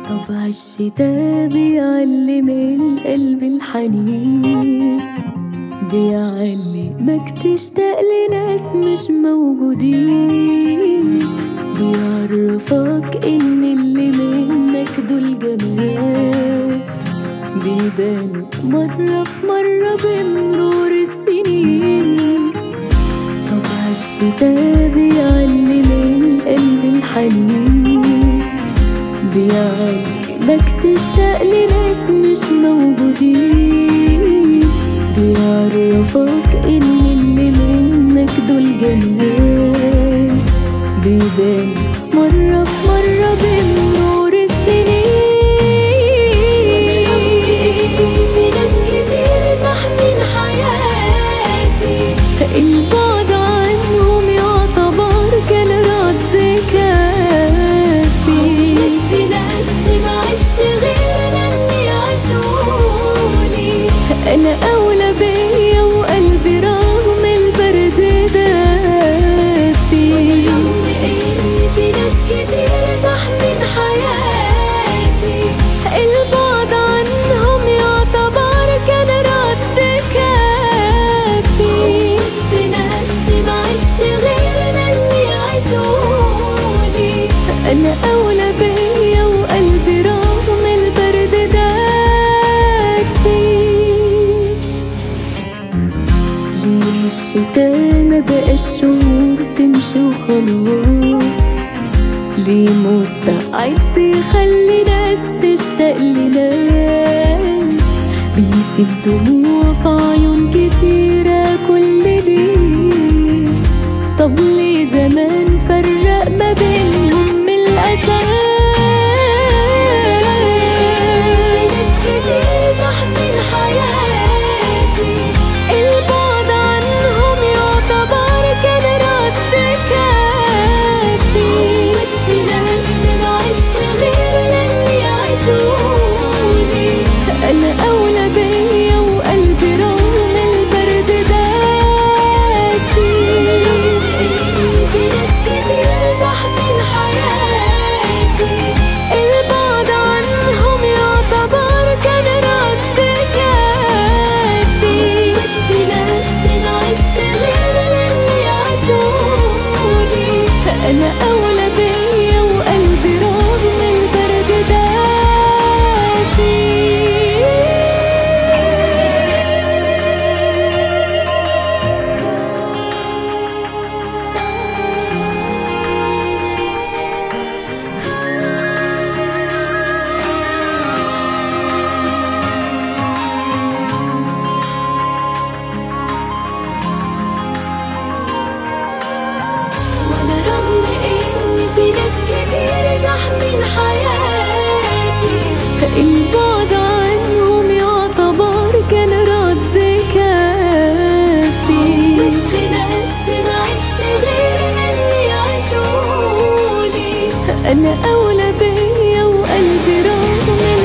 طبع الشتا بيعلم القلب الحنين بيعلمك تشتاق لناس مش موجودين بيعرفك ان اللي منك دول جمال بيبانوا مرة في مرة بمرور السنين طبع الشتا بيعلم القلب الحنين بيعلمك تشتاق لناس مش موجودين بيعرفك ان اللي منك دول جمال بيبان مرة في مرة بمرور السنين في ناس كتير زحمين حياتي البعد عنهم يعتبر كان رد كافي نفسي معيش غير اللي عاشوني انا اولى بيا وقلبي رغم البرد دافي في ناس كتير زحمين حياتي البعد عنهم يعتبر كان رد كافي نفسي معيش غير اللي عاشوني انا اولى بيا وقلبي رغم البرد دافي ليه الشتا ما بقاش شهور تمشي وخلاص ليه مستعد يخلي ناس تشتاق لناس بيسيب دموع في عيون كتيرة كل ليه طب ليه زمان فرق ما بينهم من الأساس ناس كتير زحمين حياتي البعد عنهم يعتبر كان رد كافي ودي نفسي معيش غير اللي عاشوني أنا أولى بيا وقلبي رغم البرد دافي في ناس كتير زحمين حياتي البعد عنهم يعتبر كان رد كافي ودي نفسي معيش غير اللي عاشوني أنا أولى بيا وقلبي رغم البرد دافي وانا رغم ان في ناس كتير زحمين حياتي البعد عنهم يعتبر كان رد كافي قلت نفسي معيش غير اللي عاشوني انا اولى بيا وقلبي رغم